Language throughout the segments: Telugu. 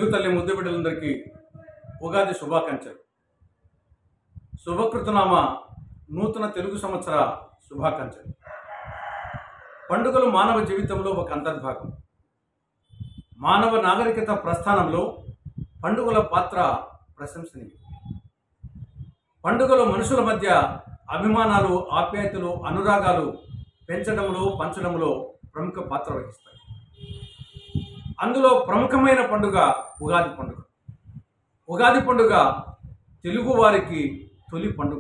తెలుగు తల్లి ముద్దు బిడ్డలందరికీ ఉగాది శుభాకాంక్షలు శుభకృతనామ నూతన తెలుగు సంవత్సర శుభాకాంక్షలు పండుగలు మానవ జీవితంలో ఒక అంతర్భాగం మానవ నాగరికత ప్రస్థానంలో పండుగల పాత్ర ప్రశంసనీయం పండుగలు మనుషుల మధ్య అభిమానాలు ఆప్యాయతలు అనురాగాలు పెంచడంలో పంచడంలో ప్రముఖ పాత్ర వహిస్తాయి అందులో ప్రముఖమైన పండుగ ఉగాది పండుగ ఉగాది పండుగ తెలుగు వారికి తొలి పండుగ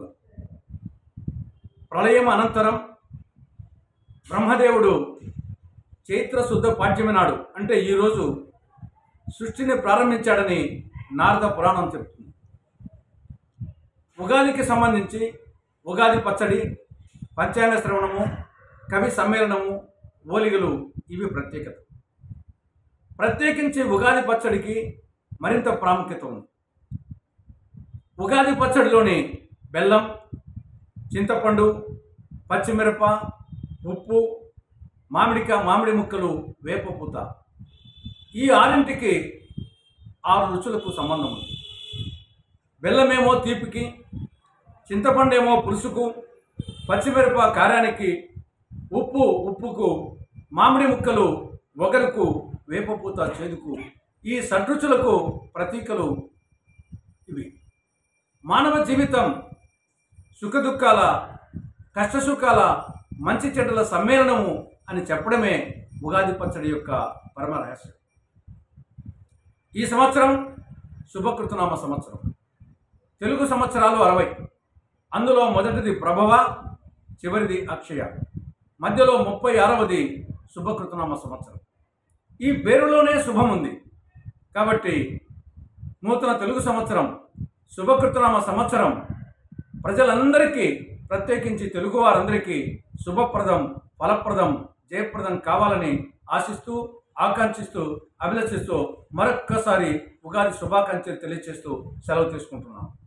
ప్రళయం అనంతరం బ్రహ్మదేవుడు చైత్ర శుద్ధ పాఠ్యమి నాడు అంటే ఈరోజు సృష్టిని ప్రారంభించాడని నారద పురాణం చెబుతుంది ఉగాదికి సంబంధించి ఉగాది పచ్చడి పంచాంగ శ్రవణము కవి సమ్మేళనము ఓలిగలు ఇవి ప్రత్యేకత ప్రత్యేకించి ఉగాది పచ్చడికి మరింత ప్రాముఖ్యత ఉంది ఉగాది పచ్చడిలోని బెల్లం చింతపండు పచ్చిమిరప ఉప్పు మామిడిక మామిడి ముక్కలు వేపపూత ఈ ఆరింటికి ఆరు రుచులకు సంబంధం ఉంది బెల్లమేమో తీపికి చింతపండేమో పులుసుకు పచ్చిమిరప కారానికి ఉప్పు ఉప్పుకు మామిడి ముక్కలు ఒగరుకు వేపపూత చేదుకు ఈ షడ్రుచులకు ప్రతీకలు ఇవి మానవ జీవితం సుఖదుఖాల కష్టసుఖాల మంచి చెడ్డల సమ్మేళనము అని చెప్పడమే ఉగాది పచ్చడి యొక్క పరమ రహస్యం ఈ సంవత్సరం శుభకృతనామ సంవత్సరం తెలుగు సంవత్సరాలు అరవై అందులో మొదటిది ప్రభవ చివరిది అక్షయ మధ్యలో ముప్పై ఆరవది శుభకృతనామ సంవత్సరం ఈ పేరులోనే శుభం ఉంది కాబట్టి నూతన తెలుగు సంవత్సరం శుభకృతనామ సంవత్సరం ప్రజలందరికీ ప్రత్యేకించి తెలుగు వారందరికీ శుభప్రదం ఫలప్రదం జయప్రదం కావాలని ఆశిస్తూ ఆకాంక్షిస్తూ అభిలషిస్తూ మరొక్కసారి ఉగాది శుభాకాంక్షలు తెలియజేస్తూ సెలవు తీసుకుంటున్నాను